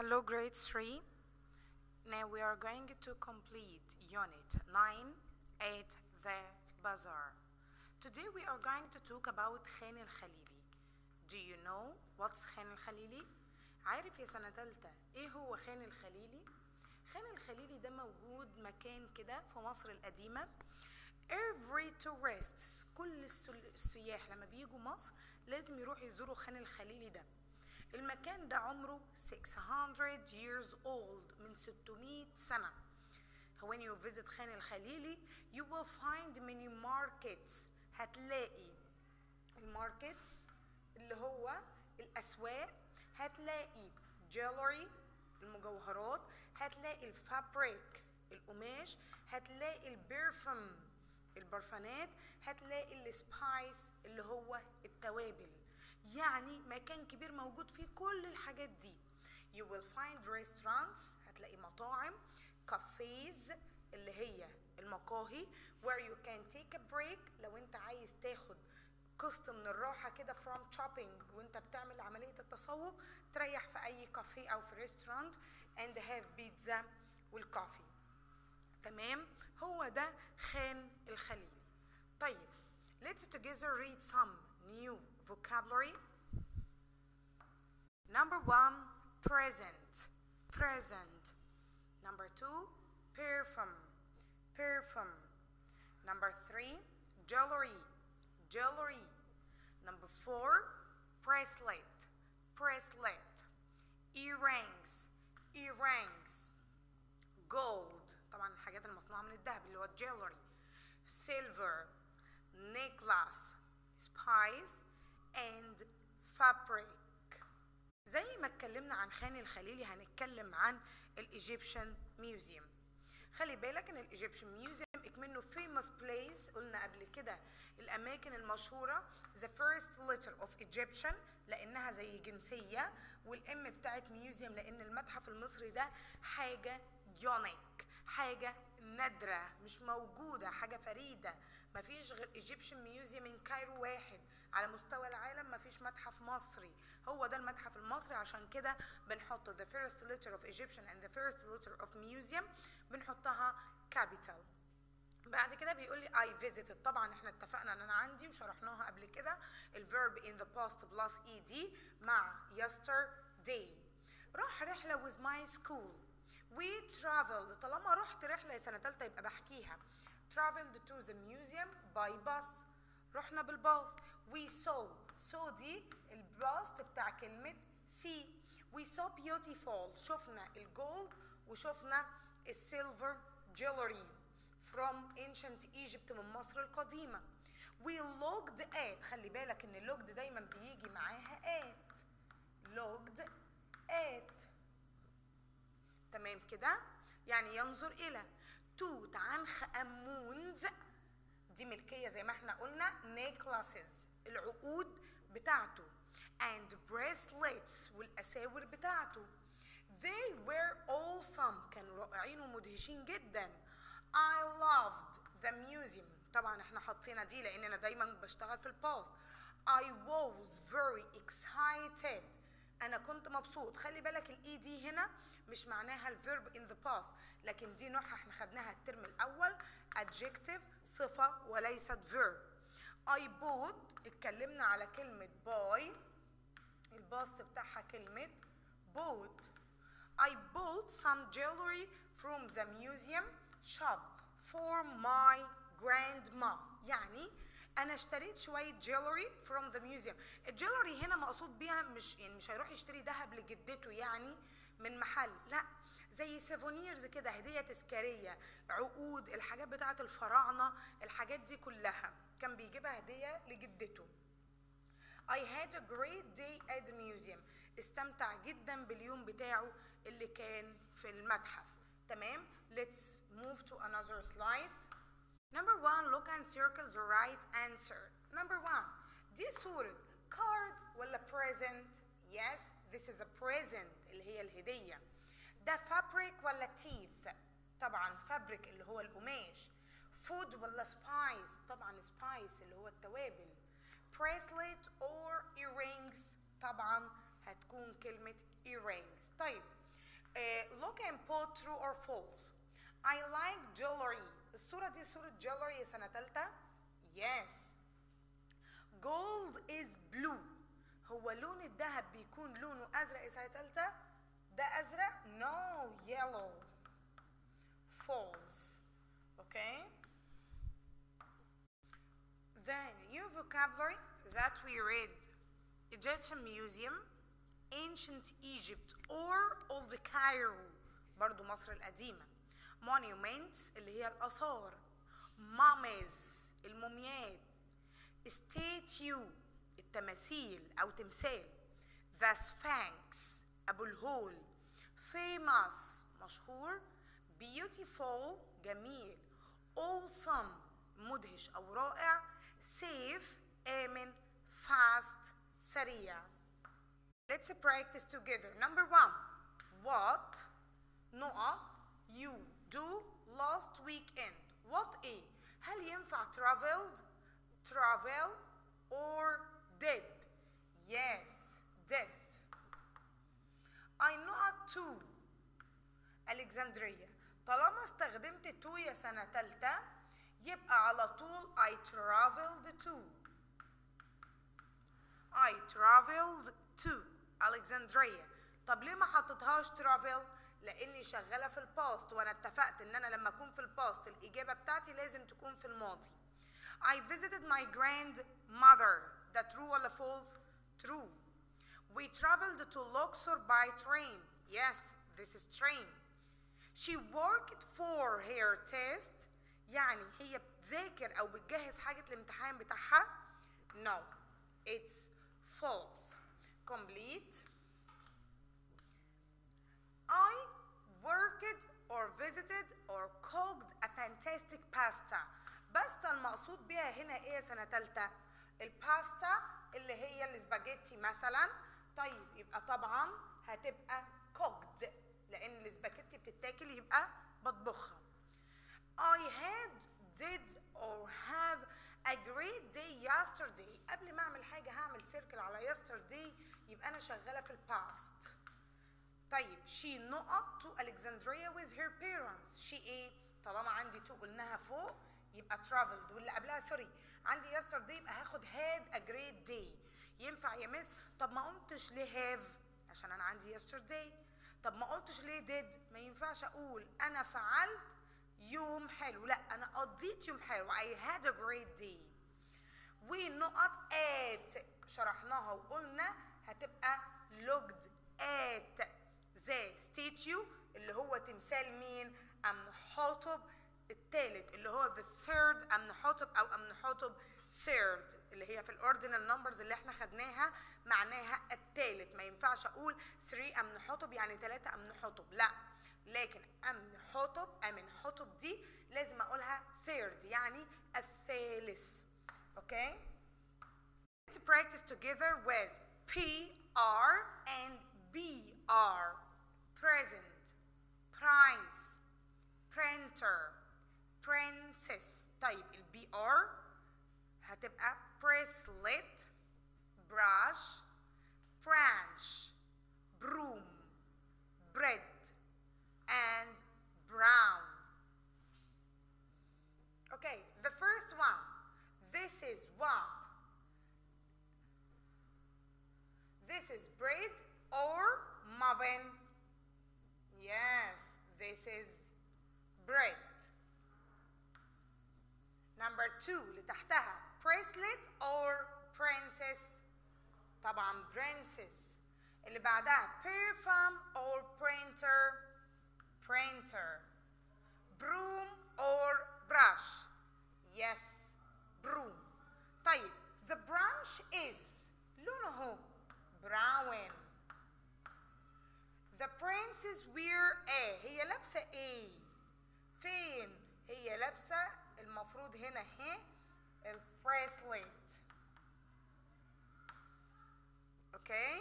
Hello, grade 3. Now we are going to complete unit 9 at the bazaar. Today we are going to talk about خان الخليلي. Do you know what's خان الخليلي؟ عارف يا سنة تالتة ايه هو خان الخليلي؟ خان الخليلي ده موجود مكان كده في مصر القديمة every tourists كل السل- السياح لما بيجوا مصر لازم يروحوا يزوروا خان الخليلي ده المكان ده عمره 600 years old من 600 سنة when you visit خان الخليلي you will find many markets هتلاقي الماركتس اللي هو الأسواق هتلاقي jewelry المجوهرات هتلاقي الفابريك القماش هتلاقي البرفم البرفانات هتلاقي السبايس اللي هو التوابل يعني مكان كبير موجود فيه كل الحاجات دي you will find restaurants هتلاقي مطاعم كافيز اللي هي المقاهي where you can take a break لو انت عايز تاخد قسط من الراحة كده from shopping وانت بتعمل عملية التسوق تريح في أي كافيه أو في ريستورانت and have pizza والكافي تمام هو ده خان الخليلي طيب let's together read some new vocabulary number one present present number two perfume perfume number three jewelry jewelry number four bracelet bracelet earrings earrings gold طبعا الحاجات المصنوعة من الذهب اللي هو jewelry silver necklace spice and fabric زي ما اتكلمنا عن خان الخليلي هنتكلم عن الايجيبشن ميوزيوم خلي بالك ان الايجيبشن ميوزيوم اكمنه famous place قلنا قبل كده الاماكن المشهوره the first letter of Egyptian لانها زي جنسيه والام بتاعت ميوزيوم لان المتحف المصري ده حاجه يونيك حاجه نادره مش موجوده حاجه فريده مفيش غير ايجيبشن ميوزيوم من كايرو واحد على مستوى العالم مفيش متحف مصري هو ده المتحف المصري عشان كده بنحط the first letter of Egyptian and the first letter of museum بنحطها capital بعد كده بيقول لي I visited طبعا احنا اتفقنا ان انا عندي وشرحناها قبل كده الفيرب in the past plus ed مع yesterday راح رحلة with my school we traveled طالما رحت رحلة يا سنة تالتة يبقى بحكيها traveled to the museum by bus رحنا بالباص we saw saw دي الباص بتاع كلمة see we saw beautiful شفنا الجولد وشفنا السيلفر jewelry from ancient Egypt من مصر القديمة we looked at خلي بالك ان looked دايما بيجي معاها at looked at تمام كده يعني ينظر الى توت عنخ امونز دي ملكيه زي ما احنا قلنا necklaces العقود بتاعته and bracelets والاساور بتاعته they were awesome كانوا رائعين ومدهشين جدا I loved the museum طبعا احنا حاطينها دي لان انا دايما بشتغل في الباست I was very excited انا كنت مبسوط خلي بالك الاي دي هنا مش معناها الفيرب in the past لكن دي نوعها احنا خدناها الترم الاول adjective صفه وليست verb I bought اتكلمنا على كلمه buy الباست بتاعها كلمه bought I bought some jewelry from the museum shop for my grandma يعني انا اشتريت شويه جيولري from the museum الجيولري هنا مقصود بيها مش يعني مش هيروح يشتري ذهب لجدته يعني من محل لا زي سيفونيرز كده هديه تذكاريه عقود الحاجات بتاعه الفراعنه الحاجات دي كلها كان بيجيبها هديه لجدته I had a great day at the museum استمتع جدا باليوم بتاعه اللي كان في المتحف تمام let's move to another slide number one look and circle the right answer number one دي صورة card ولا present yes this is a present اللي هي الهدية ده fabric ولا teeth طبعا fabric اللي هو القماش food ولا spice طبعا spice اللي هو التوابل bracelet or earrings طبعا هتكون كلمة earrings طيب Uh, look and put true or false. I like jewelry. الصورة دي صورة jewelry سنة تالتة. Yes. Gold is blue. هو لون الذهب بيكون لونه أزرق سنة تالتة؟ ده أزرق؟ No, yellow. False. Okay? Then new vocabulary that we read Egyptian Museum, Ancient Egypt or Old Cairo برضو مصر القديمة monuments اللي هي الآثار mummies الموميات statue التماثيل أو تمثال the Sphinx أبو الهول famous مشهور beautiful جميل awesome مدهش أو رائع safe آمن fast سريع Let's practice together. Number one, what نقط you do last weekend? What a هل ينفع traveled, travel or did? Yes, did. I نقط to Alexandria. طالما استخدمت to يا سنة تالتة يبقى على طول I traveled to. I traveled to Alexandria. طب ليه ما حطيتهاش travel؟ لاني شغاله في الباست وانا اتفقت ان انا لما اكون في الباست الاجابه بتاعتي لازم تكون في الماضي. I visited my grandmother. ده true ولا false? True. We traveled to Luxor by train. Yes, this is train. She worked for her test. يعني هي بتذاكر او بتجهز حاجه الامتحان بتاعها. No, it's false. Complete. I worked or visited or cooked a fantastic pasta. باستا المقصود بيها هنا ايه يا سنة تالتة؟ الباستا اللي هي الاسباجيتي مثلا طيب يبقى طبعا هتبقى cooked لأن الاسباجيتي بتتاكل يبقى بطبخها. I had, did or have a great day yesterday. قبل ما أعمل حاجة هعمل سيركل على yesterday يبقى أنا شغالة في الباست. طيب she نقط to Alexandria with her parents she ايه طالما عندي to قلناها فوق يبقى traveled واللي قبلها سوري عندي yesterday يبقى هاخد had a great day ينفع يا مس طب ما قمتش ليه have عشان انا عندي yesterday طب ما قلتش ليه did ما ينفعش اقول انا فعلت يوم حلو لا انا قضيت يوم حلو I had a great day ونقط at شرحناها وقلنا هتبقى looked at زي ستيتيو اللي هو تمثال مين؟ أمنحوتب الثالث اللي هو the third أمنحوتب أو أمنحوتب third اللي هي في الاوردينال نمبرز اللي احنا خدناها معناها الثالث ما ينفعش اقول 3 أمنحوتب يعني 3 أمنحوتب لا لكن أمنحوتب أمنحوتب دي لازم اقولها third يعني الثالث اوكي Let's practice together with P R and B R present, price, printer, princess. طيب البي ار هتبقى bracelet, brush, branch, broom, bread, and brown. Okay, the first one. This is what? This is bread or muffin. Yes, this is bread. Number two اللي تحتها bracelet or princess. طبعا princess. اللي بعدها perfume or printer. Printer. Broom or brush. Yes, broom. طيب the branch is لونه brown. The princess wear ايه هي لابسه ايه فين هي لابسه المفروض هنا اهي البريسليت اوكي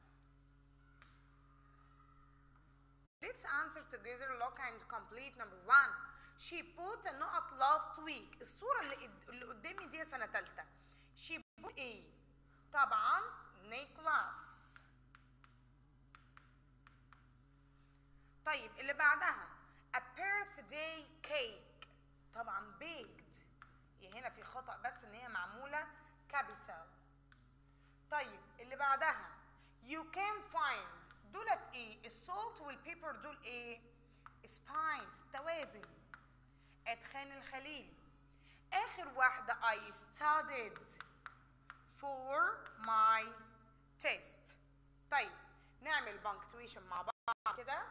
Let's answer together look and complete number one. She put a نقط last week. الصورة اللي, قد- اللي قدامي دي سنة تالتة. She put ايه؟ طبعا نيكلاس. طيب اللي بعدها a birthday cake طبعا baked هنا في خطأ بس ان هي معمولة capital طيب اللي بعدها you can find دولت ايه السولت والبيبر دول ايه سبايس توابل ادخان الخليلي اخر واحدة I studied for my test طيب نعمل بانكتويشن مع بعض كده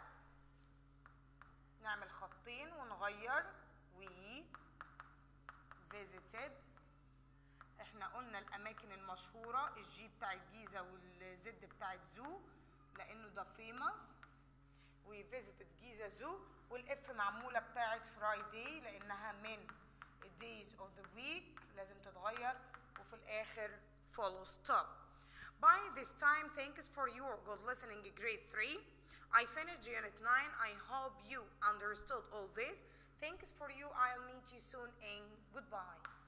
نعمل خطين ونغير we visited احنا قلنا الاماكن المشهوره الجي بتاعت جيزه والزد بتاعت زو لانه ده فيموس وي فيزيتد جيزه زو والاف معموله بتاعت فرايداي لانها من الدايز اوف ذا ويك لازم تتغير وفي الاخر follow stop By this time, thanks for your good listening grade 3. I finished unit 9. I hope you understood all this. Thanks for you. I'll meet you soon and goodbye.